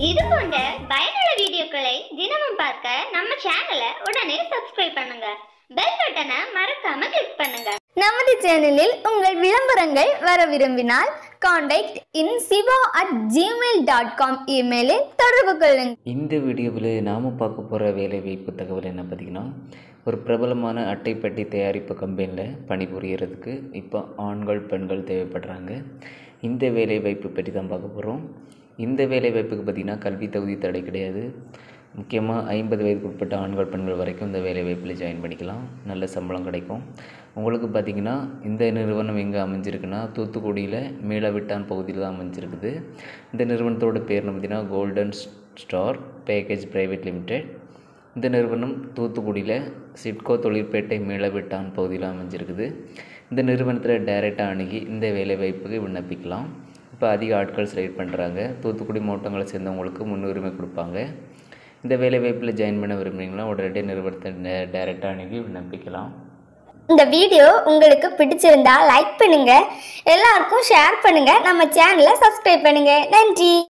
இது போன்ற பயனுள்ள வீடியோக்களை தினமும் பார்க்க நம்ம சேனலை உடனே சப்ஸ்கிரைப் பண்ணுங்க பெல் பட்டனை மறக்காம கிளிக் பண்ணுங்க நமது சேனலில் உங்கள் விளம்பரங்கள் வர விரும்பினால் contact in Siva at Gmail dot com இமெயிலில் தொடர்பு கொள்ளுங்கள் இந்த வீடியோவில் நாம் பார்க்க போகிற வேலைவாய்ப்பு தகவல் என்ன பார்த்திங்கன்னா ஒரு பிரபலமான அட்டைப்பட்டி தயாரிப்பு கம்பெனியில் பணிபுரியறதுக்கு இப்போ ஆண்கள் பெண்கள் தேவைப்படுறாங்க இந்த வேலைவாய்ப்பு பற்றி தான் பார்க்க போகிறோம் இந்த வேலைவாய்ப்புக்கு பார்த்திங்கன்னா கல்வி தகுதி தடை கிடையாது முக்கியமாக ஐம்பது வயதுக்கு உட்பட்ட ஆண்கள் பெண்கள் வரைக்கும் இந்த வேலைவாய்ப்பில் ஜாயின் பண்ணிக்கலாம் நல்ல சம்பளம் கிடைக்கும் உங்களுக்கு பார்த்திங்கன்னா இந்த நிறுவனம் எங்கே அமைஞ்சிருக்குன்னா தூத்துக்குடியில் மேலவிட்டான் பகுதியில் தான் அமைஞ்சிருக்குது இந்த நிறுவனத்தோட பேர் பார்த்தீங்கன்னா golden star package private limited இந்த நிறுவனம் தூத்துக்குடியில் சிட்கோ தொழிற்பேட்டை மேலவிட்டான் பகுதியில் அமைஞ்சிருக்குது இந்த நிறுவனத்தில் டைரெக்டாக அணுகி இந்த வேலைவாய்ப்புக்கு விண்ணப்பிக்கலாம் இப்போ அதிக ஆட்கள் செலக்ட் பண்ணுறாங்க தூத்துக்குடி மாவட்டங்களை சேர்ந்தவங்களுக்கு முன்னுரிமை கொடுப்பாங்க இந்த வேலைவாய்ப்பில் ஜாயின் பண்ண விரும்புறீங்களா உடனடியாக நிறுவனத்தை டைரெக்டாக அணுகி விண்ணப்பிக்கலாம் இந்த வீடியோ உங்களுக்கு பிடிச்சிருந்தா லைக் பண்ணுங்க எல்லாருக்கும் ஷேர் பண்ணுங்க நம்ம சேனலை சப்ஸ்கிரைப் பண்ணுங்க நன்றி